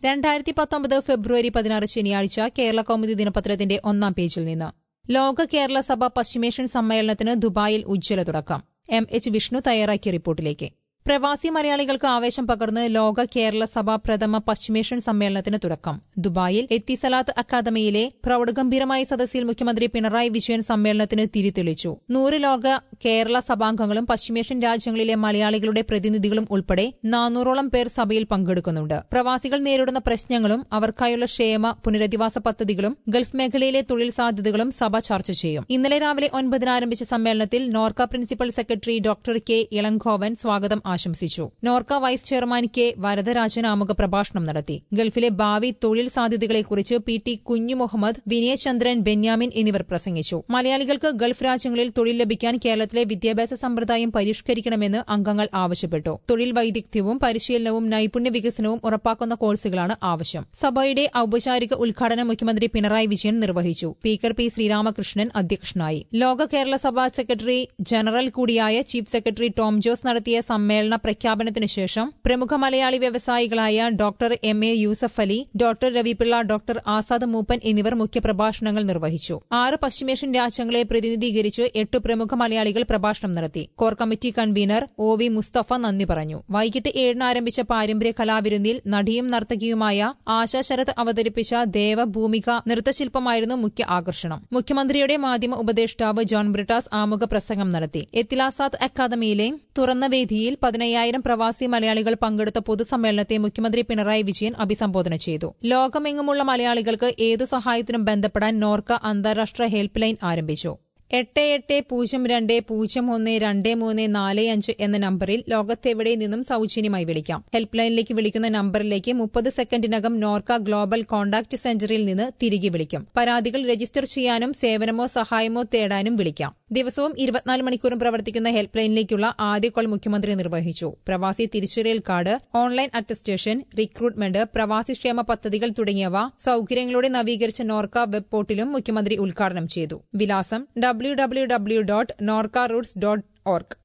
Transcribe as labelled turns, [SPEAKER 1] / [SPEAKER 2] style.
[SPEAKER 1] രണ്ടായിരത്തി പത്തൊമ്പത് ഫെബ്രുവരി പതിനാറ് ശനിയാഴ്ച കേരള കൗമുദി ദിനപത്രത്തിന്റെ ഒന്നാം പേജിൽ നിന്ന് ലോക കേരള സഭ പശ്ചിമേഷ്യൻ സമ്മേളനത്തിന് ദുബായിൽ ഉജ്ജ്വല തുടക്കം എം എച്ച് വിഷ്ണു തയ്യാറാക്കിയ റിപ്പോർട്ടിലേക്ക് പ്രവാസി മലയാളികൾക്ക് ആവേശം പകർന്ന് ലോക കേരള സഭ പ്രഥമ പശ്ചിമേഷ്യൻ സമ്മേളനത്തിന് തുടക്കം ദുബായിൽ എത്തിസലാത്ത് അക്കാദമിയിലെ പ്രൌഢഗംഭീരമായ സദസ്സിൽ മുഖ്യമന്ത്രി പിണറായി വിജയൻ സമ്മേളനത്തിന് തിരിതെളിച്ചു നൂറ് ലോക കേരള സഭാംഗങ്ങളും പശ്ചിമേഷ്യൻ രാജ്യങ്ങളിലെ മലയാളികളുടെ പ്രതിനിധികളും ഉൾപ്പെടെ നാനൂറോളം പേർ സഭയിൽ പങ്കെടുക്കുന്നുണ്ട് പ്രവാസികൾ നേരിടുന്ന പ്രശ്നങ്ങളും അവർക്കായുള്ള ക്ഷേമ പുനരധിവാസ പദ്ധതികളും ഗൾഫ് മേഖലയിലെ തൊഴിൽ സാധ്യതകളും സഭ ചർച്ച ചെയ്യും ഇന്നലെ രാവിലെ ഒൻപതിന് ആരംഭിച്ച സമ്മേളനത്തിൽ NORKA principal secretary doctor K Elangovan സ്വാഗതം ആശംസിച്ചു NORKA vice chairman K Varadarajan ആമുഖ പ്രഭാഷണം നടത്തി ഗൾഫിലെ ഭാവി തൊഴിൽ സാധ്യതകളെക്കുറിച്ച് പി ടി കുഞ്ഞു മുഹമ്മദ് വിനയചന്ദ്രൻ ബെന്യാമിൻ എന്നിവർ പ്രസംഗിച്ചു മലയാളികൾക്ക് ഗൾഫ് രാജ്യങ്ങളിൽ തൊഴിൽ ലഭിക്കാൻ കേരളത്തിലെ വിദ്യാഭ്യാസ സമ്പ്രദായം പരിഷ്കരിക്കണമെന്ന് അംഗങ്ങൾ ആവശ്യപ്പെട്ടു തൊഴിൽ വൈദഗ്ധ്യവും പരിശീലനവും നൈപുണ്യ വികസനവും ഉറപ്പാക്കുന്ന കോഴ്സുകളാണ് ആവശ്യം സഭയുടെ ഔപചാരിക ഉദ്ഘാടനം മുഖ്യമന്ത്രി പിണറായി വിജയൻ നിർവഹിച്ചു സ്പീക്കർ പി ശ്രീരാമകൃഷ്ണൻ അധ്യക്ഷനായി ലോക കേരള സഭാ സെക്രട്ടറി ജനറൽ കൂടിയായ ചീഫ് സെക്രട്ടറി ടോം ജോസ് നടത്തിയ സമ്മേളന പ്രഖ്യാപനത്തിനു ശേഷം പ്രമുഖ മലയാളി വ്യവസായികളായ doctor M A Yusuff Ali doctor Ravi Pillai doctor Azad Moopen എന്നിവർ മുഖ്യപ്രഭാഷണങ്ങൾ നിർവഹിച്ചു ആറ് പശ്ചിമേഷ്യൻ രാജ്യങ്ങളെ പ്രതിനിധീകരിച്ച് എട്ട് പ്രമുഖ മലയാളികൾ പ്രഭാഷണം നടത്തി core committee convener O V Musthafa നന്ദി പറഞ്ഞു വൈകിട്ട് ഏഴിന് ആരംഭിച്ച പാരമ്പര്യ കലാവിരുന്നിൽ നടിയും നർത്തകിയുമായ ആശാ ശരത് അവതരിപ്പിച്ച ദേവഭൂമിക നൃത്തശില്പമായിരുന്നു മുഖ്യ ആകർഷണം മുഖ്യമന്ത്രിയുടെ മാധ്യമ ഉപദേഷ്ടാവ് ജോൺ ബ്രിട്ടാസ് ആമുഖ പ്രസംഗം നടത്തി എത്തിലാസാത്ത് അക്കാദമിയിലെ തുറന്ന വേദിയിൽ പതിനയ്യായിരം പ്രവാസി മലയാളികൾ പങ്കെടുത്ത പൊതുസമ്മേളനത്തെ മുഖ്യമന്ത്രി പിണറായി വിജയൻ അഭിസംബോധന ചെയ്തു ലോകമെങ്ങുമുള്ള മലയാളികൾക്ക് ഏതു സഹായത്തിനും ബന്ധപ്പെടാൻ നോർക്ക അന്താരാഷ്ട്ര ഹെൽപ്പ് ലൈൻ ആരംഭിച്ചു എട്ട് എട്ട് പൂജ്യം രണ്ട് പൂജ്യം ഒന്ന് രണ്ട് മൂന്ന് നാല് അഞ്ച് എന്ന നമ്പറിൽ ലോകത്തെവിടെ നിന്നും സൌജന്യമായി വിളിക്കാം ഹെൽപ്പ് ലൈനിലേക്ക് വിളിക്കുന്ന നമ്പറിലേക്ക് മുപ്പത് സെക്കൻഡിനകം നോർക്ക ഗ്ലോബൽ കോൺടാക്ട് സെന്ററിൽ നിന്ന് തിരികെ വിളിക്കും പരാതികൾ രജിസ്റ്റർ ചെയ്യാനും സേവനമോ സഹായമോ തേടാനും വിളിക്കാം ദിവസവും ഇരുപത്തിനാല് മണിക്കൂറും പ്രവർത്തിക്കുന്ന ഹെൽപ്പ് ലൈനിലേക്കുള്ള ആദ്യ കോൾ മുഖ്യമന്ത്രി നിർവഹിച്ചു പ്രവാസി തിരിച്ചറിയൽ കാർഡ് ഓൺലൈൻ അറ്റസ്റ്റേഷൻ റിക്രൂട്ട്മെന്റ് പ്രവാസി ക്ഷേമ പദ്ധതികൾ തുടങ്ങിയവ സൌകര്യങ്ങളോടെ നവീകരിച്ച നോർക്ക വെബ് പോർട്ടലും മുഖ്യമന്ത്രി ഉദ്ഘാടനം ചെയ്തു വിലാസം W W W dot NORKA roots dot org